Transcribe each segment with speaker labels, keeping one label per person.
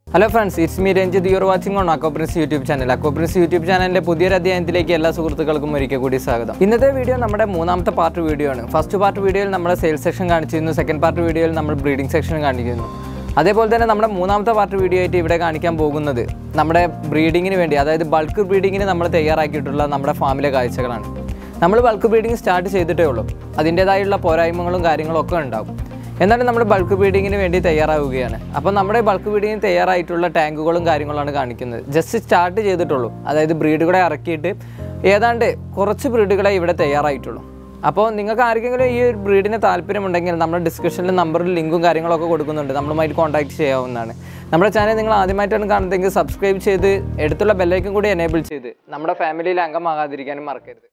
Speaker 1: hello friends it's me Ranjith your watching on Aqua Prince YouTube channel Aqua Prince YouTube ചാനലിന്റെ പുതിയൊരു അധ്യായത്തിലേക്ക് എല്ലാ സുഹൃത്തുക്കൾക്കും ഒരിക്കൽ കൂടി സ്വാഗതം ഇന്നത്തെ വീഡിയോ നമ്മുടെ മൂന്നാമത്തെ പാർട്ട് വീഡിയോ ആണ് ഫസ്റ്റ് പാർട്ട് വീഡിയോയിൽ നമ്മൾ സെയിൽസ് സെക്ഷൻ കാണിച്ചിരുന്നു സെക്കൻഡ് പാർട്ട് വീഡിയോയിൽ നമ്മൾ ബ്രീഡിംഗ് സെക്ഷൻ കാണിക്കുന്നു അതേപോലെ തന്നെ നമ്മുടെ മൂന്നാമത്തെ പാർട്ട് വീഡിയോ ആയിട്ട് ഇവിടെ കാണിക്കാൻ പോകുന്നത് നമ്മുടെ ബ്രീഡിങ്ങിന് വേണ്ടി അതായത് ബൾക്ക് ബ്രീഡിങ്ങിന് നമ്മൾ തയ്യാറാക്കിയിട്ടുള്ള നമ്മുടെ ഫാമിലെ കാഴ്ചകളാണ് നമ്മൾ ബൾക്ക് ബ്രീഡിങ് സ്റ്റാർട്ട് ചെയ്തിട്ടേ ഉള്ളൂ അതിൻ്റേതായുള്ള പോരായ്മകളും കാര്യങ്ങളും ഒക്കെ ഉണ്ടാകും എന്നാലും നമ്മൾ ബൾക്ക് ബ്രീഡിങ്ങിന് വേണ്ടി തയ്യാറാവുകയാണ് അപ്പോൾ നമ്മുടെ ബൾക്ക് ബ്രീഡിങ്ങിന് തയ്യാറായിട്ടുള്ള ടാങ്കുകളും കാര്യങ്ങളാണ് കാണിക്കുന്നത് ജസ്റ്റ് സ്റ്റാർട്ട് ചെയ്തിട്ടുള്ളൂ അതായത് ബ്രീഡുകളെ ഇറക്കിയിട്ട് ഏതാണ്ട് കുറച്ച് ബ്രീഡുകളെ ഇവിടെ തയ്യാറായിട്ടുള്ളൂ അപ്പോൾ നിങ്ങൾക്ക് ആർക്കെങ്കിലും ഈ ഒരു ബ്രീഡിന് താല്പര്യമുണ്ടെങ്കിൽ നമ്മുടെ ഡിസ്ക്രിപ്ഷനിൽ നമ്പറിൽ ലിങ്കും കാര്യങ്ങളൊക്കെ കൊടുക്കുന്നുണ്ട് നമ്മളുമായിട്ട് കോൺടാക്ട് ചെയ്യാവുന്നതാണ് നമ്മുടെ ചാനൽ നിങ്ങൾ ആദ്യമായിട്ടാണ് കാണുന്നതെങ്കിൽ സബ്സ്ക്രൈബ് ചെയ്ത് എടുത്തുള്ള ബെല്ലൈക്കും കൂടി എനേബിൾ ചെയ്ത് നമ്മുടെ ഫാമിലിയിൽ അംഗമാകാതിരിക്കാനും മറക്കരുത്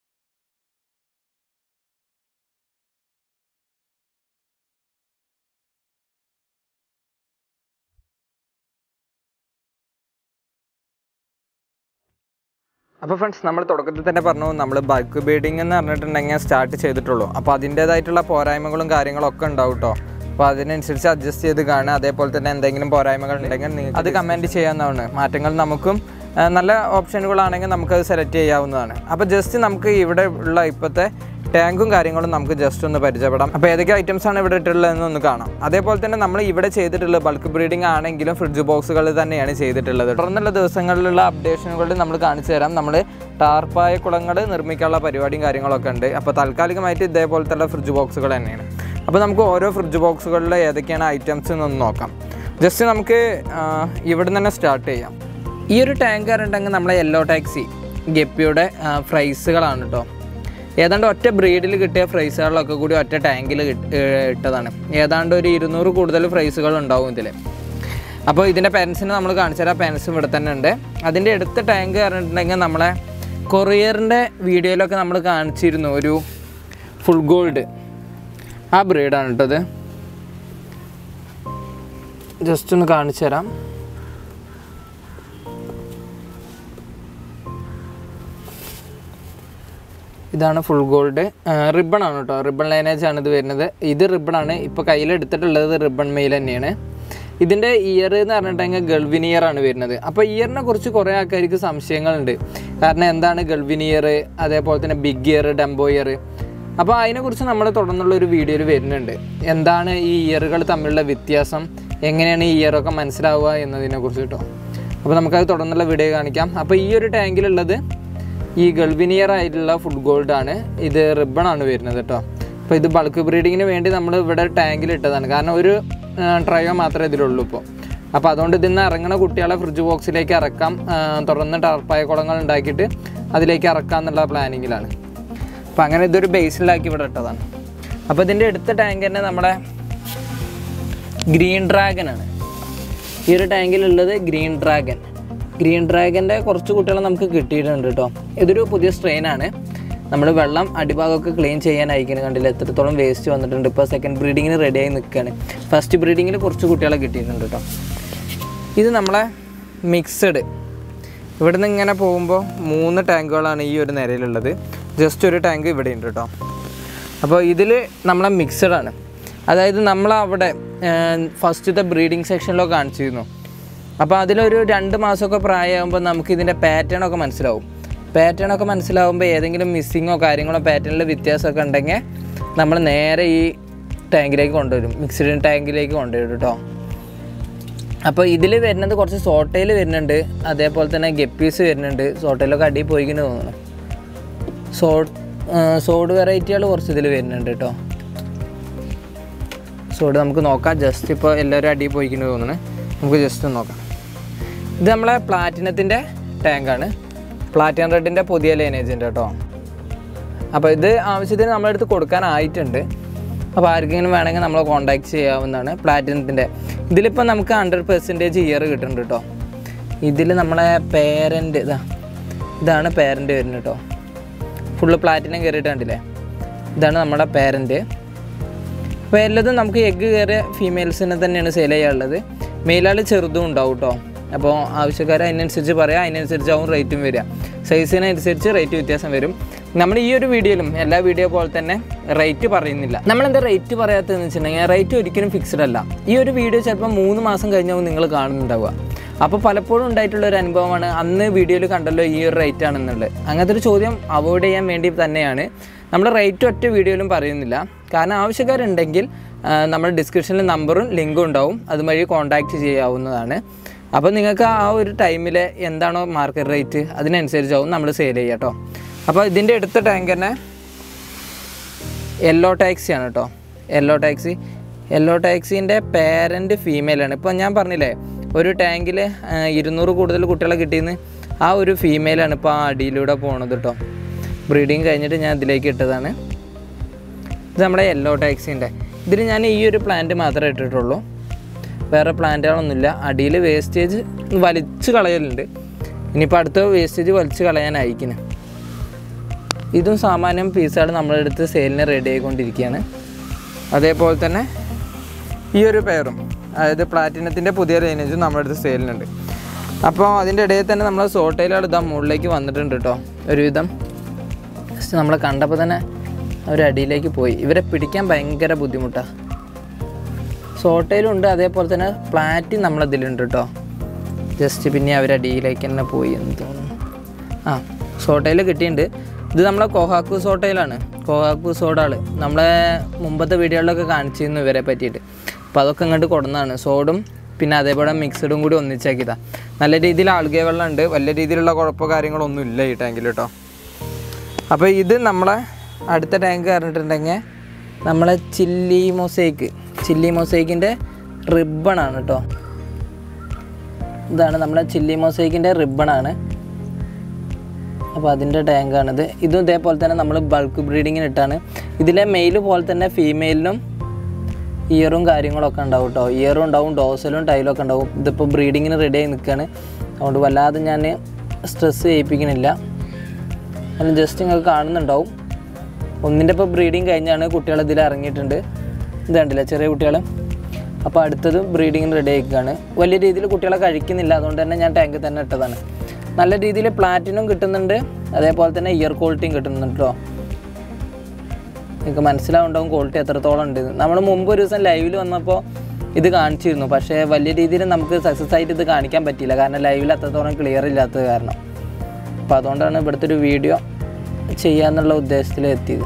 Speaker 1: അപ്പോൾ ഫ്രണ്ട്സ് നമ്മൾ തുടക്കത്തിൽ തന്നെ പറഞ്ഞു നമ്മൾ ബൾക്ക് ബീഡിംഗ് എന്ന് പറഞ്ഞിട്ടുണ്ടെങ്കിൽ സ്റ്റാർട്ട് ചെയ്തിട്ടുള്ളൂ അപ്പോൾ അതിൻ്റേതായിട്ടുള്ള പോരായ്മകളും കാര്യങ്ങളും ഒക്കെ ഉണ്ടാവും കേട്ടോ അപ്പോൾ അതിനനുസരിച്ച് അഡ്ജസ്റ്റ് ചെയ്ത് കാണുക അതേപോലെ തന്നെ എന്തെങ്കിലും പോരായ്മകൾ ഉണ്ടെങ്കിൽ നിങ്ങൾക്ക് അത് കമൻറ്റ് ചെയ്യാവുന്നതാണ് മാറ്റങ്ങൾ നമുക്കും ആ, നല്ല ഓപ്ഷനുകളാണെങ്കിൽ നമുക്കത് സെലക്ട് ചെയ്യാവുന്നതാണ് അപ്പോൾ ജസ്റ്റ് നമുക്ക് ഇവിടെ ഉള്ള ഇപ്പോഴത്തെ ടാങ്കും കാര്യങ്ങളും നമുക്ക് ജസ്റ്റ് ഒന്ന് പരിചയപ്പെടാം അപ്പോൾ ഏതൊക്കെ ഐറ്റംസ് ആണ് ഇവിടെ ഇട്ടിട്ടുള്ളതെന്ന് ഒന്ന് കാണാം അതേപോലെ തന്നെ നമ്മൾ ഇവിടെ ചെയ്തിട്ടുള്ളത് ബൾക്ക് ബ്രീഡിംഗ് ആണെങ്കിലും ഫ്രിഡ്ജ് ബോക്സുകൾ തന്നെയാണ് ചെയ്തിട്ടുള്ളത് തുടർന്നുള്ള ദിവസങ്ങളിലുള്ള അപ്ഡേഷനുകളിൽ നമ്മൾ കാണിച്ചു തരാം നമ്മൾ ടാർപ്പായ കുളങ്ങൾ നിർമ്മിക്കാനുള്ള പരിപാടിയും കാര്യങ്ങളൊക്കെ ഉണ്ട് അപ്പോൾ താൽക്കാലികമായിട്ട് ഇതേപോലത്തെ ഫ്രിഡ്ജ് ബോക്സുകൾ തന്നെയാണ് അപ്പോൾ നമുക്ക് ഓരോ ഫ്രിഡ്ജ് ബോക്സുകളിൽ ഏതൊക്കെയാണ് ഐറ്റംസ് എന്നൊന്ന് നോക്കാം ജസ്റ്റ് നമുക്ക് ആ, ഇവിടെ നിന്ന് തന്നെ സ്റ്റാർട്ട് ചെയ്യാം ഈ ഒരു ടാങ്ക് പറഞ്ഞിട്ടുണ്ടെങ്കിൽ നമ്മളെ യെല്ലോ ടാക്സി ഗപ്പിയുടെ ഫ്രൈസുകളാണ് കേട്ടോ ഏതാണ്ട് ഒറ്റ ബ്രീഡിൽ കിട്ടിയ ഫ്രൈസുകളിലൊക്കെ കൂടി ഒറ്റ ടാങ്കിൽ ഇട്ടതാണ് ഏതാണ്ട് ഒരു ഇരുന്നൂറ് കൂടുതൽ ഫ്രൈസുകൾ ഉണ്ടാവും ഇതിൽ അപ്പോൾ ഇതിൻ്റെ പാരൻസിനെ നമ്മൾ കാണിച്ചു തരാം പാരൻസ് ഇവിടെ തന്നെ ഉണ്ട് അതിൻ്റെ അടുത്ത ടാങ്ക് പറഞ്ഞിട്ടുണ്ടെങ്കിൽ നമ്മളെ കൊറിയറിൻ്റെ വീഡിയോയിലൊക്കെ നമ്മൾ കാണിച്ചിരുന്നു ഒരു ഫുൾ ഗോൾഡ് ആ ബ്രീഡാണ് കേട്ടത് ജസ്റ്റ് ഒന്ന് കാണിച്ചു തരാം ഇതാണ് ഫുൾ ഗോൾഡ് റിബൺ ആണ് കേട്ടോ റിബൺ ലൈനേജ് ആണ് ഇത് വരുന്നത് ഇത് റിബൺ ആണ് ഇപ്പോൾ കയ്യിൽ എടുത്തിട്ടുള്ളത് റിബൺ മെയിൽ തന്നെയാണ് ഇതിൻ്റെ ഇയർ എന്ന് പറഞ്ഞിട്ടുണ്ടെങ്കിൽ ഗൾവിൻ ഇയർ ആണ് വരുന്നത് അപ്പോൾ ഇയറിനെ കുറിച്ച് കുറേ ആൾക്കാർക്ക് സംശയങ്ങളുണ്ട് കാരണം എന്താണ് ഗൾവിൻ ഇയർ അതേപോലെ തന്നെ ബിഗ് ഇയർ ഡംബോ ഇയർ അപ്പോൾ അതിനെക്കുറിച്ച് നമ്മൾ തുടർന്നുള്ള ഒരു വീഡിയോയിൽ വരുന്നുണ്ട് എന്താണ് ഈ ഇയറുകൾ തമ്മിലുള്ള വ്യത്യാസം എങ്ങനെയാണ് ഈ ഇയറൊക്കെ മനസ്സിലാവുക എന്നതിനെ കുറിച്ച് കേട്ടോ അപ്പോൾ നമുക്കത് തുടർന്നുള്ള വീഡിയോ കാണിക്കാം അപ്പോൾ ഈ ഒരു ടാങ്കിലുള്ളത് ഈ ഗൾവിനിയർ ആയിട്ടുള്ള ഫുഡ് ഗോൾഡ് ആണ് ഇത് റിബൺ ആണ് വരുന്നത് കേട്ടോ അപ്പോൾ ഇത് ബൾക്ക് ബ്രീഡിങ്ങിന് വേണ്ടി നമ്മൾ ഇവിടെ ടാങ്കിൽ ഇട്ടതാണ് കാരണം ഒരു ട്രയോ മാത്രമേ ഇതിലുള്ളൂ ഇപ്പോൾ അപ്പോൾ അതുകൊണ്ട് ഇതിൽ നിന്ന് ഇറങ്ങുന്ന കുട്ടികളെ ഫ്രിഡ്ജ് ബോക്സിലേക്ക് ഇറക്കാം ആ, തുറന്ന് ടർപ്പായ കുളങ്ങൾ ഉണ്ടാക്കിയിട്ട് അതിലേക്ക് ഇറക്കാം എന്നുള്ള പ്ലാനിങ്ങിലാണ് അപ്പോൾ അങ്ങനെ ഇതൊരു ബേസിലാക്കി ഇവിടെ ഇട്ടതാണ് അപ്പോൾ ഇതിൻ്റെ അടുത്ത ടാങ്ക് തന്നെ നമ്മുടെ ഗ്രീൻ ഡ്രാഗൺ ആണ് ഈ ഒരു ടാങ്കിലുള്ളത് ഗ്രീൻ ഡ്രാഗൺ ഗ്രീൻ ഡ്രാഗൻ്റെ കുറച്ച് കുട്ടികളെ നമുക്ക് കിട്ടിയിട്ടുണ്ട് കേട്ടോ ഇതൊരു പുതിയ സ്ട്രെയിനാണ് നമ്മൾ വെള്ളം അടിഭാഗമൊക്കെ ക്ലീൻ ചെയ്യാൻ അയക്കുന്നത് കണ്ടില്ല എത്രത്തോളം വേസ്റ്റ് വന്നിട്ടുണ്ട് ഇപ്പോൾ സെക്കൻഡ് ബ്രീഡിങ്ങിന് റെഡിയായി നിൽക്കുകയാണ് ഫസ്റ്റ് ബ്രീഡിങ്ങിൽ കുറച്ച് കുട്ടികളെ കിട്ടിയിട്ടുണ്ട് കേട്ടോ ഇത് നമ്മളെ മിക്സഡ് ഇവിടെ നിന്ന് ഇങ്ങനെ പോകുമ്പോൾ മൂന്ന് ടാങ്കുകളാണ് ഈ ഒരു നിരയിലുള്ളത് ജസ്റ്റ് ഒരു ടാങ്ക് ഇവിടെ ഉണ്ട് കേട്ടോ അപ്പോൾ ഇതിൽ നമ്മളെ മിക്സഡ് ആണ് അതായത് നമ്മളവിടെ ഫസ്റ്റത്തെ ബ്രീഡിംഗ് സെക്ഷനിലൊക്കെ കാണിച്ചിരുന്നു അപ്പോൾ അതിലൊരു രണ്ട് മാസമൊക്കെ പ്രായമാകുമ്പോൾ നമുക്ക് ഇതിൻ്റെ പാറ്റേൺ ഒക്കെ മനസ്സിലാവും പാറ്റേൺ ഒക്കെ മനസ്സിലാവുമ്പോൾ ഏതെങ്കിലും മിസ്സിങ്ങോ കാര്യങ്ങളോ പാറ്റേണിൽ വ്യത്യാസമൊക്കെ ഉണ്ടെങ്കിൽ നമ്മൾ നേരെ ഈ ടാങ്കിലേക്ക് കൊണ്ടുവരും മിക്സ്ഡ് ടാങ്കിലേക്ക് കൊണ്ടുവരും കേട്ടോ അപ്പോൾ ഇതിൽ വരുന്നത് കുറച്ച് സോട്ടയിൽ വരുന്നുണ്ട് അതേപോലെ തന്നെ ഗപ്പീസ് വരുന്നുണ്ട് സോട്ടയിലൊക്കെ അടിയിൽ പോയിക്കുന്നു തോന്നുന്നു സോ സോഡ് വെറൈറ്റികൾ കുറച്ച് ഇതിൽ വരുന്നുണ്ട് കേട്ടോ സോഡ് നമുക്ക് നോക്കാം ജസ്റ്റ് ഇപ്പോൾ എല്ലാവരും അടിയിൽ പോയിക്കുന്നു തോന്നുന്നു നമുക്ക് ജസ്റ്റ് ഒന്ന് നോക്കാം ഇത് നമ്മളെ പ്ലാറ്റിനത്തിൻ്റെ ടാങ്കാണ് പ്ലാറ്റിനം റെഡിൻ്റെ പുതിയ ലൈനേജിൻ്റെ കേട്ടോ അപ്പോൾ ഇത് ആവശ്യത്തിന് നമ്മുടെ അടുത്ത് കൊടുക്കാനായിട്ടുണ്ട് അപ്പോൾ ആർക്കെങ്കിലും വേണമെങ്കിൽ നമ്മളെ കോൺടാക്ട് ചെയ്യാവുന്നതാണ് പ്ലാറ്റിനത്തിൻ്റെ ഇതിലിപ്പോൾ നമുക്ക് ഹൺഡ്രഡ് പെർസെൻറ്റേജ് ഇയർ കിട്ടുന്നുണ്ട് കേട്ടോ ഇതിൽ നമ്മളെ പേരൻ്റ് ഇതാ ഇതാണ് പേരൻ്റ് വരുന്നത് കേട്ടോ ഫുള്ള് പ്ലാറ്റിനം കയറിയിട്ട് കണ്ടില്ലേ ഇതാണ് നമ്മുടെ പേരൻ്റ് അപ്പോൾ എല്ലാതും നമുക്ക് എഗ്ഗ് കയറിയ ഫീമെയിൽസിനെ തന്നെയാണ് സെയിൽ ചെയ്യാനുള്ളത് മെയിലാൾ ചെറുതും ഉണ്ടാവും കേട്ടോ അപ്പോൾ ആവശ്യക്കാർ അതിനനുസരിച്ച് പറയാം അതിനനുസരിച്ചാവും റേറ്റും വരിക സൈസിനനുസരിച്ച് റേറ്റ് വ്യത്യാസം വരും നമ്മൾ ഈ ഒരു വീഡിയോയിലും എല്ലാ വീഡിയോ പോലെ തന്നെ റേറ്റ് പറയുന്നില്ല നമ്മളെന്താ റേറ്റ് പറയാത്തതെന്ന് വെച്ചിട്ടുണ്ടെങ്കിൽ റേറ്റ് ഒരിക്കലും ഫിക്സ്ഡ് അല്ല ഈ ഒരു വീഡിയോ ചിലപ്പോൾ മൂന്ന് മാസം കഴിഞ്ഞാവും നിങ്ങൾ കാണുന്നുണ്ടാവുക അപ്പോൾ പലപ്പോഴും ഉണ്ടായിട്ടുള്ള ഒരു അനുഭവമാണ് അന്ന് വീഡിയോയിൽ കണ്ടല്ലോ ഈ ഒരു റേറ്റ് ആണെന്നുള്ളത് അങ്ങനത്തെ ഒരു ചോദ്യം അവോയ്ഡ് ചെയ്യാൻ വേണ്ടി തന്നെയാണ് നമ്മൾ റേറ്റ് ഒറ്റ വീഡിയോയിലും പറയുന്നില്ല കാരണം ആവശ്യക്കാരുണ്ടെങ്കിൽ ആ, നമ്മുടെ ഡിസ്ക്രിപ്ഷനിൽ നമ്പറും ലിങ്കും ഉണ്ടാവും അതുവഴി കോൺടാക്റ്റ് ചെയ്യാവുന്നതാണ് അപ്പോൾ നിങ്ങൾക്ക് ആ ഒരു ടൈമിൽ എന്താണോ മാർക്കറ്റ് റേറ്റ് അതിനനുസരിച്ചാവും നമ്മൾ സെയിൽ ചെയ്യുക കേട്ടോ അപ്പോൾ ഇതിൻ്റെ അടുത്ത ടാങ്ക് തന്നെ യെല്ലോ ടാക്സി ആണ് കേട്ടോ യെല്ലോ ടാക്സി യെല്ലോ ടാക്സീൻ്റെ പേരൻറ്റ് ഫീമെയിലാണ് ഇപ്പോൾ ഞാൻ പറഞ്ഞില്ലേ ഒരു ടാങ്കിൽ ഇരുന്നൂറ് കൂടുതൽ കുട്ടികളെ കിട്ടിയെന്ന് ആ ഒരു ഫീമെയിലാണ് ഇപ്പോൾ ആ അടിയിലൂടെ പോണത് കേട്ടോ ബ്രീഡിങ് കഴിഞ്ഞിട്ട് ഞാൻ ഇതിലേക്ക് ഇട്ടതാണ് ഇത് നമ്മുടെ യെല്ലോ ടാക്സിൻ്റെ ഇതിൽ ഞാൻ ഈ ഒരു പ്ലാന്റ് മാത്രമേ ഇട്ടിട്ടുള്ളൂ വേറെ പ്ലാന്റുകളൊന്നുമില്ല അടിയിൽ വേസ്റ്റേജ് വലിച്ച് കളയലുണ്ട് ഇനിയിപ്പോൾ അടുത്ത വേസ്റ്റേജ് വലിച്ച് കളയാനായിരിക്കുന്നു ഇതും സാമാന്യം പീസുകൾ നമ്മുടെ അടുത്ത് സെയിലിന് റെഡി ആയിക്കൊണ്ടിരിക്കുകയാണ് അതേപോലെ തന്നെ ഈ ഒരു പെയറും അതായത് പ്ലാറ്റിനത്തിൻ്റെ പുതിയ ലൈനേജും നമ്മുടെ അടുത്ത് സെയിലിനുണ്ട് അപ്പോൾ അതിൻ്റെ ഇടയിൽ തന്നെ നമ്മൾ സോട്ടയിലാണ് ഇതാ മുകളിലേക്ക് വന്നിട്ടുണ്ട് കേട്ടോ ഒരുവിധം ജസ്റ്റ് നമ്മളെ കണ്ടപ്പോൾ തന്നെ അവർ അടിയിലേക്ക് പോയി ഇവരെ പിടിക്കാൻ ഭയങ്കര ബുദ്ധിമുട്ടാണ് സോട്ടയിലുണ്ട് അതേപോലെ തന്നെ പ്ലാറ്റി നമ്മളതിലുണ്ട് കേട്ടോ ജസ്റ്റ് പിന്നെ അവർ അടിയിലേക്ക് തന്നെ പോയി എന്ന് തോന്നുന്നു ആ സോട്ടയിൽ കിട്ടിയിട്ടുണ്ട് ഇത് നമ്മളെ കൊഹാക്കു സോട്ടയിലാണ് കൊഹാക്കു സോഡാൾ നമ്മളെ മുമ്പത്തെ വീഡിയോകളിലൊക്കെ കാണിച്ചിരുന്നു ഇവരെ പറ്റിയിട്ട് അപ്പോൾ അതൊക്കെ ഇങ്ങോട്ട് കൊടുന്നതാണ് സോഡും പിന്നെ അതേപോലെ മിക്സഡും കൂടി ഒന്നിച്ചാക്കിയതാണ് നല്ല രീതിയിൽ ആൾഗേ വെള്ളം ഉണ്ട് വലിയ രീതിയിലുള്ള കുഴപ്പമോ കാര്യങ്ങളൊന്നും ഇല്ല ഈ ടാങ്കിൽ കേട്ടോ അപ്പോൾ ഇത് നമ്മളെ അടുത്ത ടാങ്ക് പറഞ്ഞിട്ടുണ്ടെങ്കിൽ നമ്മളെ ചില്ലി മൊസൈക്ക് ചില്ലി മൊസൈക്കിൻ്റെ റിബണാണ് കേട്ടോ ഇതാണ് നമ്മളെ ചില്ലി മൊസൈക്കിൻ്റെ റിബണാണ് അപ്പോൾ അതിൻ്റെ ടാങ്കാണിത് ഇതും ഇതേപോലെ തന്നെ നമ്മൾ ബൾക്ക് ബ്രീഡിങ്ങിന് ഇട്ടാണ് ഇതിലെ മെയിൽ പോലെ തന്നെ ഫീമെയിലിനും ഇയറും കാര്യങ്ങളൊക്കെ ഉണ്ടാവും കേട്ടോ ഇയറും ഉണ്ടാവും ഡോസലും ടൈലും ഒക്കെ ഉണ്ടാവും ഇതിപ്പോൾ ബ്രീഡിങ്ങിന് റെഡി ആയി നിൽക്കുകയാണ് അതുകൊണ്ട് വല്ലാതെ ഞാൻ സ്ട്രെസ് ചെയ്യിപ്പിക്കണില്ല അതിന് ജസ്റ്റ് നിങ്ങൾക്ക് കാണുന്നുണ്ടാവും ഒന്നിൻ്റെ ഇപ്പോൾ ബ്രീഡിങ് കഴിഞ്ഞാണ് കുട്ടികൾ ഇതിൽ ഇറങ്ങിയിട്ടുണ്ട് ഇത് കണ്ടില്ല ചെറിയ കുട്ടികൾ അപ്പോൾ അടുത്തത് ബ്രീഡിങ്ങിന് റെഡി ആയിക്കുകയാണ് വലിയ രീതിയിൽ കുട്ടികളെ കഴിക്കുന്നില്ല അതുകൊണ്ട് തന്നെ ഞാൻ ടാങ്കിൽ തന്നെ ഇട്ടതാണ് നല്ല രീതിയിൽ പ്ലാറ്റിനും കിട്ടുന്നുണ്ട് അതേപോലെ തന്നെ ഇയർ ക്വാളിറ്റിയും കിട്ടുന്നുണ്ട് കേട്ടോ നിങ്ങൾക്ക് മനസ്സിലാവുണ്ടാവും ക്വാളിറ്റി എത്രത്തോളം ഉണ്ട് നമ്മൾ മുമ്പ് ഒരു ദിവസം ലൈവിൽ വന്നപ്പോൾ ഇത് കാണിച്ചിരുന്നു പക്ഷേ വലിയ രീതിയിൽ നമുക്ക് സക്സസ് ആയിട്ട് ഇത് കാണിക്കാൻ പറ്റിയില്ല കാരണം ലൈവിൽ അത്രത്തോളം ക്ലിയർ ഇല്ലാത്തത് കാരണം അപ്പോൾ അതുകൊണ്ടാണ് ഇവിടുത്തെ ഒരു വീഡിയോ ചെയ്യാന്നുള്ള ഉദ്ദേശത്തിൽ എത്തിയത്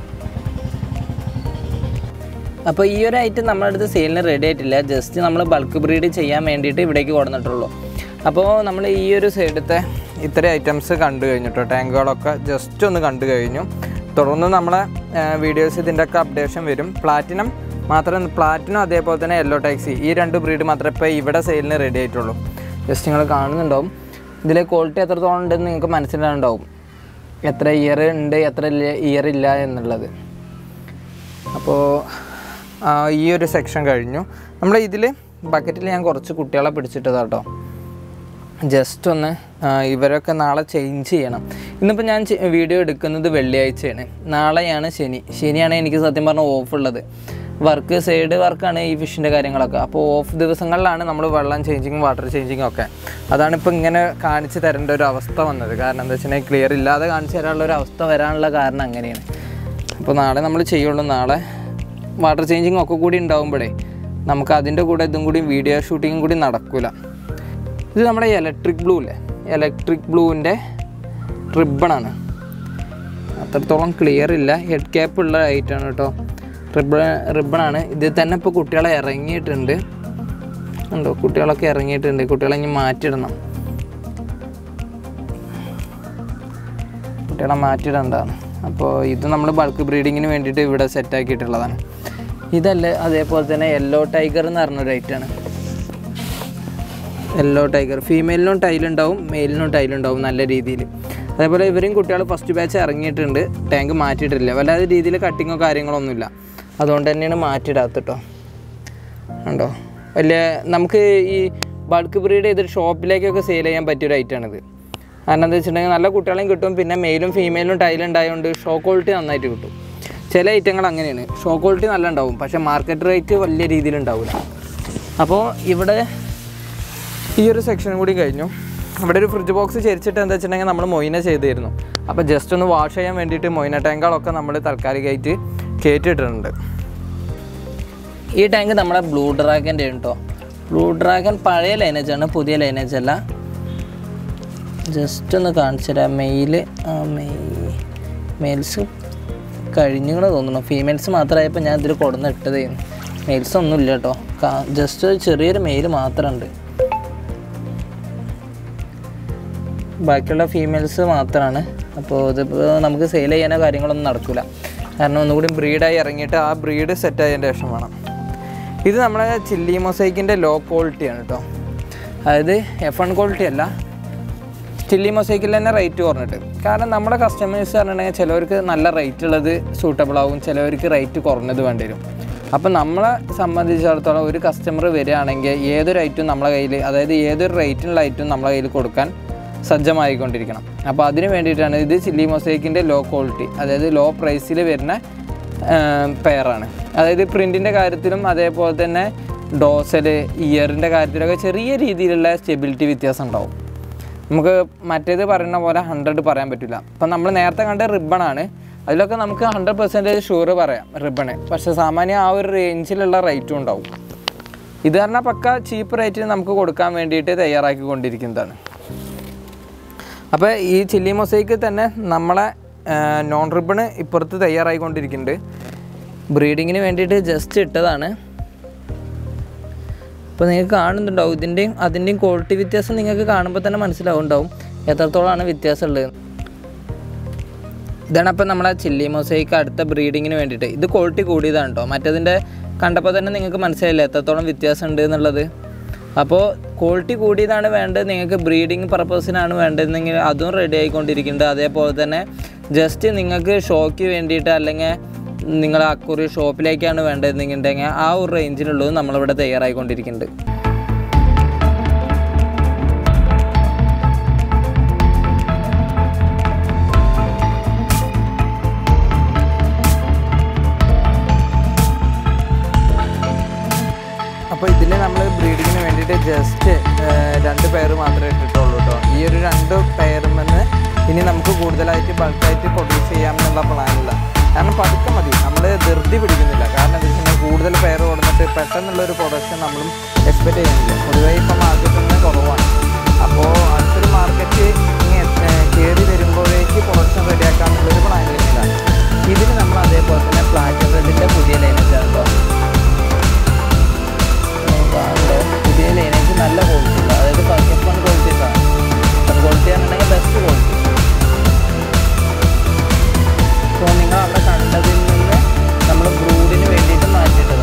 Speaker 1: അപ്പോൾ ഈ ഒരു ഐറ്റം നമ്മുടെ അടുത്ത് സെയിലിന് റെഡി ആയിട്ടില്ല ജസ്റ്റ് നമ്മൾ ബൾക്ക് ബ്രീഡ് ചെയ്യാൻ വേണ്ടിയിട്ട് ഇവിടേക്ക് കൊടുത്തിട്ടുള്ളൂ അപ്പോൾ നമ്മൾ ഈ ഒരു സൈഡത്തെ ഇത്രയും ഐറ്റംസ് കണ്ടു കഴിഞ്ഞിട്ടോ ടാങ്കുകളൊക്കെ ജസ്റ്റ് ഒന്ന് കണ്ടു കഴിഞ്ഞു തുടർന്ന് നമ്മളെ വീഡിയോസ് ഇതിൻ്റെ ഒക്കെ അപ്ഡേഷൻ വരും പ്ലാറ്റിനം മാത്രം പ്ലാറ്റിനം അതേപോലെ തന്നെ യെല്ലോ ടാക്സി ഈ രണ്ട് ബ്രീഡ് മാത്രമേ ഇപ്പോൾ ഇവിടെ സെയിലിന് റെഡി ആയിട്ടുള്ളൂ ജസ്റ്റ് നിങ്ങൾ കാണുന്നുണ്ടാവും ഇതിലെ ക്വാളിറ്റി എത്രത്തോളം ഉണ്ടെന്ന് നിങ്ങൾക്ക് മനസ്സിലാവുണ്ടാവും എത്ര ഇയർ ഉണ്ട് എത്ര ഇയർ ഇല്ല എന്നുള്ളത് അപ്പോൾ ആ, ഈ ഒരു സെക്ഷൻ കഴിഞ്ഞു നമ്മൾ ഇതിൽ ബക്കറ്റിൽ ഞാൻ കുറച്ച് കുട്ടികളെ പിടിച്ചിട്ടതാ കേട്ടോ ജസ്റ്റ് ഒന്ന് ആ, ഇവരൊക്കെ നാളെ ചേഞ്ച് ചെയ്യണം ഇന്നിപ്പോൾ ഞാൻ ചെ- വീഡിയോ എടുക്കുന്നത് വെള്ളിയാഴ്ചയാണ് നാളെയാണ് ശനി ശനിയാണ് എനിക്ക് സത്യം പറഞ്ഞാൽ ഓഫ് ഉള്ളത് വർക്ക് സൈഡ് വർക്കാണ് ഈ ഫിഷിൻ്റെ കാര്യങ്ങളൊക്കെ അപ്പോൾ ഓഫ് ദിവസങ്ങളിലാണ് നമ്മൾ വെള്ളം ചേഞ്ചിങ്ങും വാട്ടർ ചേഞ്ചിങ്ങും ഒക്കെ അതാണ് ഇപ്പോൾ ഇങ്ങനെ കാണിച്ച് തരേണ്ട ഒരു അവസ്ഥ വന്നത് കാരണം എന്താ വെച്ചിട്ടുണ്ടെങ്കിൽ ക്ലിയർ ഇല്ലാതെ കാണിച്ച് തരാനുള്ള ഒരു അവസ്ഥ വരാനുള്ള കാരണം അങ്ങനെയാണ് അപ്പോൾ നാളെ നമ്മൾ ചെയ്യുള്ളൂ നാളെ വാട്ടർ ചേഞ്ചിങ് ഒക്കെ കൂടി ഉണ്ടാകുമ്പോഴേ നമുക്ക് അതിൻ്റെ കൂടെ ഇതും കൂടി വീഡിയോ ഷൂട്ടിങ്ങും കൂടി നടക്കില്ല ഇത് നമ്മുടെ ഇലക്ട്രിക് ബ്ലൂ അല്ലേ ഇലക്ട്രിക് ബ്ലൂവിൻ്റെ റിബണാണ് അത്രത്തോളം ക്ലിയർ ഇല്ല ഹെഡ് ക്യാപ്പ് ഉള്ള ഐറ്റാണ് കേട്ടോ റിബൺ റിബണാണ് ഇതിൽ തന്നെ ഇപ്പോൾ കുട്ടികളെ ഇറങ്ങിയിട്ടുണ്ട് ഉണ്ടോ കുട്ടികളൊക്കെ ഇറങ്ങിയിട്ടുണ്ട് കുട്ടികളെ ഇനി മാറ്റിയിടണം കുട്ടികളെ മാറ്റിയിടേണ്ടതാണ് അപ്പോൾ ഇത് നമ്മൾ ബൾക്ക് ബ്രീഡിങ്ങിന് വേണ്ടിയിട്ട് ഇവിടെ സെറ്റ് ആക്കിയിട്ടുള്ളതാണ് ഇതല്ലേ അതേപോലെ തന്നെ യെല്ലോ ടൈഗർ എന്ന് പറഞ്ഞൊരു ഐറ്റാണ് യെല്ലോ ടൈഗർ ഫീമെയിലിനും ടൈലുണ്ടാവും മെയിലിനും ടൈലുണ്ടാവും നല്ല രീതിയിൽ അതേപോലെ ഇവരെയും കുട്ടികൾ ഫസ്റ്റ് ബാച്ച് ഇറങ്ങിയിട്ടുണ്ട് ടാങ്ക് മാറ്റിയിട്ടില്ല വല്ലാതെ രീതിയിൽ കട്ടിങ്ങോ കാര്യങ്ങളോ ഒന്നുമില്ല അതുകൊണ്ട് തന്നെയാണ് മാറ്റിയിടാത്ത കേട്ടോ ഉണ്ടോ വലിയ നമുക്ക് ഈ ബൾക്ക് ബ്രീഡ് ചെയ്തിട്ട് ഷോപ്പിലേക്കൊക്കെ സെയിൽ ചെയ്യാൻ പറ്റിയൊരു ഐറ്റമാണിത് കാരണം എന്താ വെച്ചിട്ടുണ്ടെങ്കിൽ നല്ല കുട്ടികളെയും കിട്ടും പിന്നെ മെയിലും ഫീമെയിലും ടൈലുണ്ടായതുകൊണ്ട് ഷോ ക്വാളിറ്റി നന്നായിട്ട് കിട്ടും ചില ഐറ്റങ്ങൾ അങ്ങനെയാണ് ഷോ ക്വാളിറ്റി നല്ല ഉണ്ടാവും പക്ഷേ മാർക്കറ്റ് റേറ്റ് വലിയ രീതിയിൽ ഉണ്ടാവില്ല അപ്പോൾ ഇവിടെ ഈ ഒരു സെക്ഷനും കൂടി കഴിഞ്ഞു ഇവിടെ ഒരു ഫ്രിഡ്ജ് ബോക്സ് ചരിച്ചിട്ട് എന്താ വെച്ചിട്ടുണ്ടെങ്കിൽ നമ്മൾ മൊയിന ചെയ്തിരുന്നു അപ്പോൾ ജസ്റ്റ് ഒന്ന് വാഷ് ചെയ്യാൻ വേണ്ടിയിട്ട് മൊയിന ടാങ്കുകളൊക്കെ നമ്മൾ താൽക്കാലികമായിട്ട് കയറ്റിയിട്ടുണ്ട്
Speaker 2: ഈ ടാങ്ക് നമ്മുടെ ബ്ലൂ ഡ്രാഗൻ്റെ കേട്ടോ ബ്ലൂ ഡ്രാഗൺ പഴയ ലൈനേജ് ആണ് പുതിയ ലൈനേജ് അല്ല ജസ്റ്റ് ഒന്ന് കാണിച്ചു തരാം മെയില് ആ മെയ് മെയിൽസ് കഴിഞ്ഞുകൂടെ തോന്നുന്നു ഫീമെയിൽസ് മാത്രമായപ്പോൾ ഞാൻ ഇതിൽ കൊടുന്ന് ഇട്ടതായിരുന്നു മെയിൽസ് ഒന്നുമില്ല കേട്ടോ ജസ്റ്റ് ഒരു ചെറിയൊരു മെയിൽ മാത്രമുണ്ട് ബാക്കിയുള്ള ഫീമെയിൽസ് മാത്രമാണ് അപ്പോൾ ഇതിപ്പോൾ നമുക്ക് സെയിൽ ചെയ്യാനോ കാര്യങ്ങളൊന്നും നടക്കില്ല
Speaker 1: കാരണം ഒന്നുകൂടി ബ്രീഡായി ഇറങ്ങിയിട്ട് ആ ബ്രീഡ് സെറ്റ് ആയതിൻ്റെ ശേഷം വേണം ഇത് നമ്മളെ ചില്ലി മൊസൈക്കിൻ്റെ ലോ ക്വാളിറ്റിയാണ് കേട്ടോ അതായത് എഫ് വൺ ക്വാളിറ്റി അല്ല ചില്ലി മൊസൈക്കിൽ തന്നെ റേറ്റ് കുറഞ്ഞിട്ട് കാരണം നമ്മുടെ കസ്റ്റമേഴ്സ് പറഞ്ഞിട്ടുണ്ടെങ്കിൽ ചിലവർക്ക് നല്ല റേറ്റ് ഉള്ളത് സൂട്ടബിൾ ആവും ചിലവർക്ക് റേറ്റ് കുറഞ്ഞത് വേണ്ടി വരും അപ്പം നമ്മളെ സംബന്ധിച്ചിടത്തോളം ഒരു കസ്റ്റമർ വരികയാണെങ്കിൽ ഏതൊരു ഐറ്റം നമ്മളെ കയ്യിൽ അതായത് ഏതൊരു റേറ്റിനുള്ള ഐറ്റം നമ്മളെ കയ്യിൽ കൊടുക്കാൻ സജ്ജമായിക്കൊണ്ടിരിക്കണം അപ്പോൾ അതിന് വേണ്ടിയിട്ടാണ് ഇത് ചില്ലി മൊസൈക്കിൻ്റെ ലോ ക്വാളിറ്റി അതായത് ലോ പ്രൈസിൽ വരുന്ന പെയറാണ് അതായത് പ്രിൻറ്റിൻ്റെ കാര്യത്തിലും അതേപോലെ തന്നെ ഡോസൽ ഇയറിൻ്റെ കാര്യത്തിലൊക്കെ ചെറിയ രീതിയിലുള്ള സ്റ്റെബിലിറ്റി വ്യത്യാസം ഉണ്ടാവും നമുക്ക് മറ്റേത് പറയുന്ന പോലെ ഹൺഡ്രഡ് പറയാൻ പറ്റില്ല അപ്പം നമ്മൾ നേരത്തെ കണ്ട റിബണാണ് അതിലൊക്കെ നമുക്ക് ഹൺഡ്രഡ് പെർസെൻറ്റേജ് ഷുവർ പറയാം റിബണ് പക്ഷേ സാമാന്യം ആ ഒരു റേഞ്ചിലുള്ള റേറ്റും ഉണ്ടാവും ഇത് പറഞ്ഞാൽ പക്ക ചീപ്പ് റേറ്റിന് നമുക്ക് കൊടുക്കാൻ വേണ്ടിയിട്ട് തയ്യാറാക്കിക്കൊണ്ടിരിക്കുന്നതാണ് അപ്പോൾ ഈ ചില്ലി മൊസൈക്ക് തന്നെ നമ്മളെ നോൺ റിബണ് ഇപ്പുറത്ത് തയ്യാറായിക്കൊണ്ടിരിക്കുന്നുണ്ട്
Speaker 2: ബ്രീഡിങ്ങിന് വേണ്ടിയിട്ട് ജസ്റ്റ് ഇട്ടതാണ് അപ്പോൾ നിങ്ങൾക്ക് കാണുന്നുണ്ടാവും ഇതിൻ്റെയും അതിൻ്റെയും ക്വാളിറ്റി വ്യത്യാസം നിങ്ങൾക്ക് കാണുമ്പോൾ തന്നെ മനസ്സിലാവുണ്ടാവും എത്രത്തോളമാണ് വ്യത്യാസം ഉള്ളത് ഇതാണ് അപ്പോൾ നമ്മളെ ചില്ലി മൊസൈക്ക് അടുത്ത ബ്രീഡിങ്ങിന് വേണ്ടിയിട്ട് ഇത് ക്വാളിറ്റി കൂടിയതാണ് കേട്ടോ മറ്റേതിൻ്റെ കണ്ടപ്പോൾ തന്നെ നിങ്ങൾക്ക് മനസ്സിലായില്ല എത്രത്തോളം വ്യത്യാസം ഉണ്ട് എന്നുള്ളത് അപ്പോൾ ക്വാളിറ്റി കൂടിയതാണ് വേണ്ടത് നിങ്ങൾക്ക് ബ്രീഡിങ് പർപ്പസിനാണ് വേണ്ടതെങ്കിൽ അതും റെഡി ആയിക്കൊണ്ടിരിക്കുന്നുണ്ട് അതേപോലെ തന്നെ ജസ്റ്റ് നിങ്ങൾക്ക് ഷോയ്ക്ക് വേണ്ടിയിട്ട് അല്ലെങ്കിൽ നിങ്ങൾ അക്കുറി ഷോപ്പിലേക്കാണ് വേണ്ടതെന്നുണ്ടെങ്കിൽ ആ ഒരു റേഞ്ചിലുള്ളത് നമ്മളിവിടെ തയ്യാറായിക്കൊണ്ടിരിക്കുന്നുണ്ട്
Speaker 1: അപ്പോൾ ഇതിൽ നമ്മൾ ബ്രീഡിങ്ങിന് വേണ്ടിയിട്ട് ജസ്റ്റ് രണ്ട് പെയർ മാത്രമേ ഇട്ടിട്ടുള്ളൂ കേട്ടോ ഈ ഒരു രണ്ട് പെയറുമെന്ന് ഇനി നമുക്ക് കൂടുതലായിട്ട് ബൾക്കായിട്ട് പ്രൊഡ്യൂസ് ചെയ്യാമെന്നുള്ള പ്ലാനില്ല കാരണം പതുക്കെ മതി നമ്മൾ ധൃതി പിടിക്കുന്നില്ല കാരണം എന്താ വെച്ചിട്ടുണ്ടെങ്കിൽ കൂടുതൽ പെയർ കൊടുത്തിട്ട് പെട്ടെന്നുള്ളൊരു പ്രൊഡക്ഷൻ നമ്മളും എക്സ്പെക്റ്റ് ചെയ്യുന്നില്ല പൊതുവേ ഇപ്പോൾ മാർക്കറ്റിൽ നിന്ന് കുറവാണ് അപ്പോൾ അടുത്തൊരു മാർക്കറ്റ് കയറി വരുമ്പോഴേക്ക് പ്രൊഡക്ഷൻ റെഡിയാക്കാമെന്നുള്ളൊരു പ്ലാനിലാണ്
Speaker 2: ഇതിന് നമ്മൾ അതേപോലെ തന്നെ പ്ലാറ്റിനം റെഡിൻ്റെ പുതിയ ലൈനേജ് ആണ് കേട്ടോ കാണുമ്പോൾ പുതിയ ലൈനേജ് നല്ല ക്വാളിറ്റി ഉള്ള അതായത് എഫ് വൺ ക്വാളിറ്റി ആണ് ക്വാളിറ്റി ആണെന്നുണ്ടെങ്കിൽ ബെസ്റ്റ് ക്വാളിറ്റി സോ നിങ്ങൾ അവിടെ കണ്ടതിൽ നിന്ന് നമ്മൾ ബ്രൂഡിന് വേണ്ടിയിട്ട് മാറ്റിയിട്ടതാണ്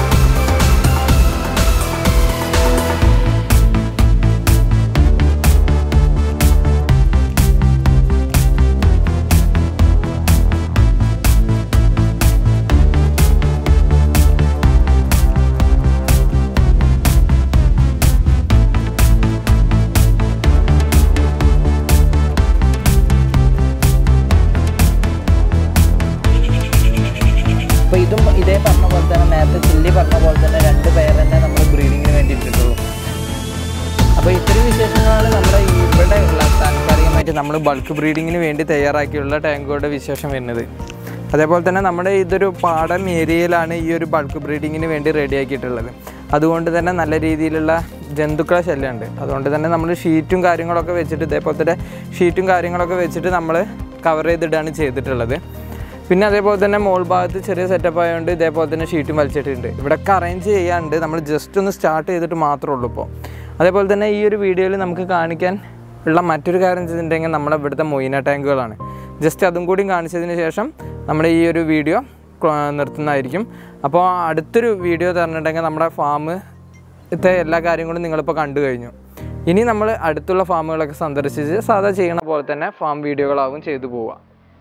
Speaker 2: അപ്പോൾ ഇതും ഇതേ പറഞ്ഞ പോലെ തന്നെ നേരത്തെ ചില്ലി പറഞ്ഞ പോലെ തന്നെ രണ്ട് പേർ തന്നെ നമ്മൾ ബ്രീഡിങ്ങിന് വേണ്ടി ഇട്ടിട്ടുള്ളൂ
Speaker 1: അപ്പോൾ ഇത്തരം വിശേഷങ്ങളാണ് നമ്മുടെ ഇവിടെ ഉള്ള താൽക്കാലികമായിട്ട് നമ്മൾ ബൾക്ക് ബ്രീഡിങ്ങിന് വേണ്ടി തയ്യാറാക്കിയുള്ള ടാങ്കുകളുടെ വിശേഷം വരുന്നത് അതേപോലെ തന്നെ നമ്മുടെ ഇതൊരു പാടം ഏരിയയിലാണ് ഈ ഒരു ബൾക്ക് ബ്രീഡിങ്ങിന് വേണ്ടി റെഡിയാക്കിയിട്ടുള്ളത് അതുകൊണ്ട് തന്നെ നല്ല രീതിയിലുള്ള ജന്തുക്കളെ ശല്യമുണ്ട് അതുകൊണ്ട് തന്നെ നമ്മൾ ഷീറ്റും കാര്യങ്ങളൊക്കെ വെച്ചിട്ട് ഇതേപോലെ തന്നെ ഷീറ്റും കാര്യങ്ങളൊക്കെ വെച്ചിട്ട് നമ്മൾ കവർ ചെയ്തിട്ടാണ് ചെയ്തിട്ടുള്ളത് പിന്നെ അതേപോലെ തന്നെ മോൾ ഭാഗത്ത് ചെറിയ സെറ്റപ്പ് ആയതുകൊണ്ട് ഇതേപോലെ തന്നെ ഷീറ്റും വലിച്ചിട്ടുണ്ട് ഇവിടെയൊക്കെ അറേഞ്ച് ചെയ്യാണ്ട് നമ്മൾ ജസ്റ്റ് ഒന്ന് സ്റ്റാർട്ട് ചെയ്തിട്ട് മാത്രമേ ഉള്ളൂ ഇപ്പോൾ അതേപോലെ തന്നെ ഈ ഒരു വീഡിയോയിൽ നമുക്ക് കാണിക്കാൻ ഉള്ള മറ്റൊരു കാര്യം ചെയ്തിട്ടുണ്ടെങ്കിൽ നമ്മളെ ഇവിടുത്തെ മൊയിന ടാങ്കുകളാണ് ജസ്റ്റ് അതും കൂടി കാണിച്ചതിന് ശേഷം നമ്മൾ ഈ ഒരു വീഡിയോ നിർത്തുന്നതായിരിക്കും അപ്പോൾ അടുത്തൊരു വീഡിയോ തന്നിട്ടുണ്ടെങ്കിൽ നമ്മുടെ ഫാമിത്തെ എല്ലാ കാര്യങ്ങളും നിങ്ങളിപ്പോൾ കണ്ടു കഴിഞ്ഞു ഇനി നമ്മൾ അടുത്തുള്ള ഫാമുകളൊക്കെ സന്ദർശിച്ച് സാധാ ചെയ്യണ പോലെ തന്നെ ഫാം വീഡിയോകളാവും ചെയ്തു പോവുക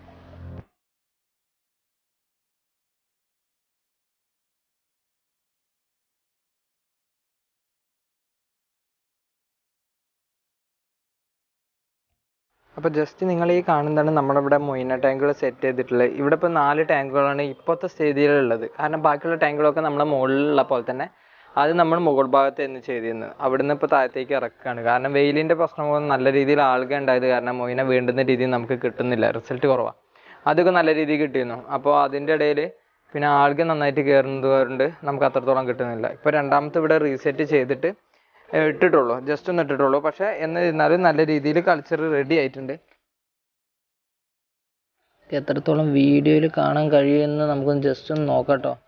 Speaker 1: അപ്പോൾ ജസ്റ്റ് നിങ്ങൾ ഈ കാണുന്നതാണ് നമ്മുടെ ഇവിടെ മൊയിന ടാങ്കുകൾ സെറ്റ് ചെയ്തിട്ടുള്ളത് ഇവിടെ ഇപ്പോൾ നാല് ടാങ്കുകളാണ് ഇപ്പോഴത്തെ സ്ഥിതിയിലുള്ളത് കാരണം ബാക്കിയുള്ള ടാങ്കുകളൊക്കെ നമ്മുടെ മുകളിലുള്ള പോലെ തന്നെ അത് നമ്മൾ മുകൾ ഭാഗത്ത് എന്ന് ചെയ്തിരുന്നത് അവിടുന്ന് ഇപ്പോൾ താഴത്തേക്ക് ഇറക്കുകയാണ് കാരണം വെയിലിൻ്റെ പ്രശ്നം കൊണ്ട് നല്ല രീതിയിൽ ആളുക ഉണ്ടായത് കാരണം മൊയിനെ വേണ്ടുന്ന രീതിയിൽ നമുക്ക് കിട്ടുന്നില്ല റിസൾട്ട് കുറവാണ് അതൊക്കെ നല്ല രീതിയിൽ കിട്ടിയിരുന്നു അപ്പോൾ അതിൻ്റെ ഇടയിൽ പിന്നെ ആളുകൾ നന്നായിട്ട് കയറുന്നത് കൊണ്ട് നമുക്ക് അത്രത്തോളം കിട്ടുന്നില്ല ഇപ്പോൾ രണ്ടാമത്തെ ഇവിടെ റീസെറ്റ് ചെയ്തിട്ട് ഏഹ് ഇട്ടിട്ടുള്ളൂ ജസ്റ്റ് ഒന്ന് ഇട്ടിട്ടുള്ളൂ പക്ഷേ എന്നിരുന്നാലും നല്ല രീതിയിൽ കൾച്ചർ റെഡി ആയിട്ടുണ്ട്
Speaker 2: എത്രത്തോളം വീഡിയോയിൽ കാണാൻ കഴിയുമെന്ന് നമുക്കൊന്ന് ജസ്റ്റ് ഒന്ന് നോക്കാം ട്ടോ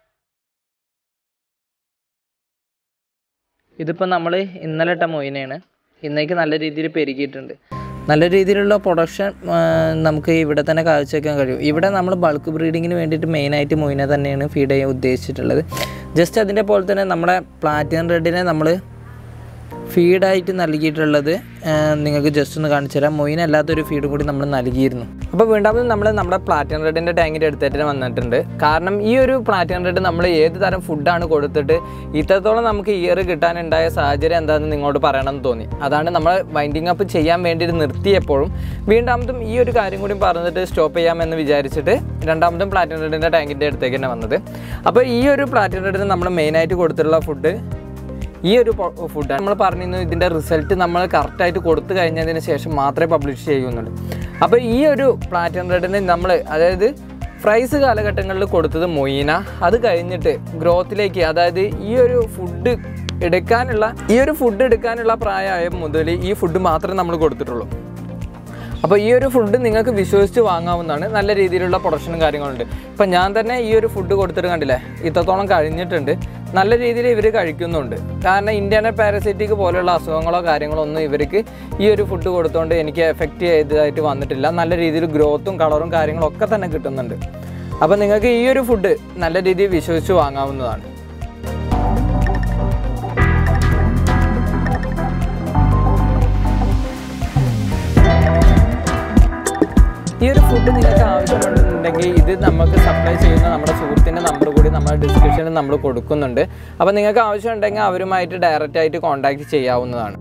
Speaker 2: ഇതിപ്പോൾ നമ്മൾ ഇന്നലെ ഇട്ട മൊയിനാണ് ഇന്നേക്ക് നല്ല രീതിയിൽ പെരുകിയിട്ടുണ്ട് നല്ല രീതിയിലുള്ള പ്രൊഡക്ഷൻ നമുക്ക് ഇവിടെ തന്നെ കാഴ്ചവെക്കാൻ കഴിയും ഇവിടെ നമ്മൾ ബൾക്ക് ബ്രീഡിങ്ങിന് വേണ്ടിയിട്ട് മെയിനായിട്ട് മൊയിനെ തന്നെയാണ് ഫീഡ് ചെയ്യാൻ ഉദ്ദേശിച്ചിട്ടുള്ളത് ജസ്റ്റ് അതിൻ്റെ പോലെ തന്നെ നമ്മുടെ പ്ലാറ്റിനം റെഡിനെ നമ്മൾ ഫീഡായിട്ട് നൽകിയിട്ടുള്ളത് ആ, നിങ്ങൾക്ക് ജസ്റ്റ് ഒന്ന് കാണിച്ചു തരാം മൊയിൻ അല്ലാത്തൊരു ഫീഡ് കൂടി നമ്മൾ നൽകിയിരുന്നു
Speaker 1: അപ്പോൾ വീണ്ടാമത് നമ്മൾ നമ്മുടെ പ്ലാറ്റിനം റെഡിൻ്റെ ടാങ്കിൻ്റെ അടുത്തായിട്ട് വന്നിട്ടുണ്ട് കാരണം ഈ ഒരു പ്ലാറ്റിനം റെഡ് നമ്മൾ ഏത് തരം ഫുഡാണ് കൊടുത്തിട്ട് ഇത്രത്തോളം നമുക്ക് ഇയർ കിട്ടാനുണ്ടായ സാഹചര്യം എന്താണെന്ന് നിങ്ങളോട് പറയണമെന്ന് തോന്നി അതാണ് നമ്മൾ വൈൻഡിങ് അപ്പ് ചെയ്യാൻ വേണ്ടിയിട്ട് നിർത്തിയപ്പോഴും വീണ്ടാമതും ഈ ഒരു കാര്യം കൂടി പറഞ്ഞിട്ട് സ്റ്റോപ്പ് ചെയ്യാമെന്ന് വിചാരിച്ചിട്ട് രണ്ടാമതും പ്ലാറ്റിനം റെഡിൻ്റെ ടാങ്കിൻ്റെ അടുത്തേക്ക് തന്നെ വന്നത് അപ്പോൾ ഈ ഒരു പ്ലാറ്റിനം റെഡിന് നമ്മൾ മെയിനായിട്ട് കൊടുത്തിട്ടുള്ള ഫുഡ് ഈ ഒരു ഫുഡ് നമ്മൾ പറഞ്ഞിരുന്നു ഇതിൻ്റെ റിസൾട്ട് നമ്മൾ കറക്റ്റായിട്ട് കൊടുത്തു കഴിഞ്ഞതിന് ശേഷം മാത്രമേ പബ്ലിഷ് ചെയ്യുന്നുള്ളൂ അപ്പോൾ ഈ ഒരു പ്ലാറ്റിനം റെഡിന് നമ്മൾ അതായത് ഫ്രൈസ് കാലഘട്ടങ്ങളിൽ കൊടുത്തത് മൊയ്ന അത് കഴിഞ്ഞിട്ട് ഗ്രോത്തിലേക്ക് അതായത് ഈ ഒരു ഫുഡ് എടുക്കാനുള്ള ഈ ഒരു ഫുഡ് എടുക്കാനുള്ള പ്രായമായ മുതൽ ഈ ഫുഡ് മാത്രമേ നമ്മൾ കൊടുത്തിട്ടുള്ളൂ അപ്പോൾ ഈ ഒരു ഫുഡ് നിങ്ങൾക്ക് വിശ്വസിച്ച് വാങ്ങാവുന്നതാണ് നല്ല രീതിയിലുള്ള പ്രൊഡക്ഷനും കാര്യങ്ങളുണ്ട് ഇപ്പം ഞാൻ തന്നെ ഈ ഒരു ഫുഡ് കൊടുത്തിട്ട് കണ്ടില്ലേ ഇത്രത്തോളം കഴിഞ്ഞിട്ടുണ്ട് നല്ല രീതിയിൽ ഇവർ കഴിക്കുന്നുണ്ട് കാരണം ഇന്ത്യനെ പാരസൈറ്റിക് പോലെയുള്ള അസുഖങ്ങളോ കാര്യങ്ങളോ ഒന്നും ഇവർക്ക് ഈ ഒരു ഫുഡ് കൊടുത്തുകൊണ്ട് എനിക്ക് എഫക്റ്റ് ചെയ്തതായിട്ട് വന്നിട്ടില്ല നല്ല രീതിയിൽ ഗ്രോത്തും കളറും കാര്യങ്ങളും ഒക്കെ തന്നെ കിട്ടുന്നുണ്ട് അപ്പോൾ നിങ്ങൾക്ക് ഈ ഒരു ഫുഡ് നല്ല രീതിയിൽ വിശ്വസിച്ച് വാങ്ങാവുന്നതാണ് ഈ ഒരു ഫുഡ് നിങ്ങൾക്ക് ആവശ്യമുണ്ടെങ്കിൽ ഇത് നമുക്ക് സപ്ലൈ ചെയ്യുന്ന നമ്മുടെ സുഹൃത്തിൻ്റെ നമ്പർ കൂടി നമ്മുടെ ഡിസ്ക്രിപ്ഷനിൽ നമ്മൾ കൊടുക്കുന്നുണ്ട് അപ്പോൾ നിങ്ങൾക്ക് ആവശ്യമുണ്ടെങ്കിൽ അവരുമായിട്ട് ഡയറക്റ്റ് ആയിട്ട് കോൺടാക്റ്റ് ചെയ്യാവുന്നതാണ്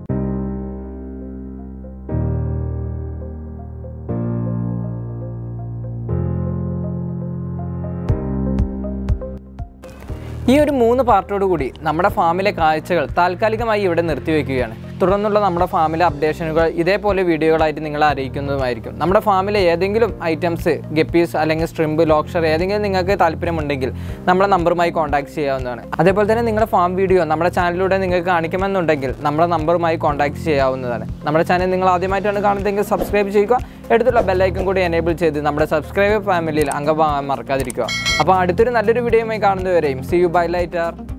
Speaker 1: ഈ ഒരു മൂന്ന് പാർട്ടോട് കൂടി നമ്മുടെ ഫാമിലെ കാഴ്ചകൾ താൽക്കാലികമായി ഇവിടെ നിർത്തിവെക്കുകയാണ് തുടർന്നുള്ള നമ്മുടെ ഫാമിലെ അപ്ഡേഷനുകൾ ഇതേപോലെ വീഡിയോകളായിട്ട് നിങ്ങളെ അറിയിക്കുന്നതുമായിരിക്കും നമ്മുടെ ഫാമിലെ ഏതെങ്കിലും ഐറ്റംസ് ഗപ്പീസ് അല്ലെങ്കിൽ സ്ട്രിംബ് ലോക്ഷർ ഏതെങ്കിലും നിങ്ങൾക്ക് താല്പര്യമുണ്ടെങ്കിൽ നമ്മുടെ നമ്പറുമായി കോൺടാക്ട് ചെയ്യാവുന്നതാണ് അതേപോലെ തന്നെ നിങ്ങളുടെ ഫാം വീഡിയോ നമ്മുടെ ചാനലിലൂടെ നിങ്ങൾക്ക് കാണിക്കുമെന്നുണ്ടെങ്കിൽ നമ്മുടെ നമ്പറുമായി കോൺടാക്ട് ചെയ്യാവുന്നതാണ് നമ്മുടെ ചാനൽ നിങ്ങൾ ആദ്യമായിട്ടാണ് കാണുന്നതെങ്കിൽ സബ്സ്ക്രൈബ് ചെയ്യുക എടുത്തുള്ള ബെല്ലൈക്കൺ കൂടി എനേബിൾ ചെയ്ത് നമ്മുടെ സബ്സ്ക്രൈബർ ഫാമിലിയിൽ അംഗമാകാൻ മറക്കാതിരിക്കുക അപ്പോൾ അടുത്തൊരു നല്ലൊരു വീഡിയോയുമായി കാണുന്നതുവരെയും സി യു ബൈ ലൈറ്റർ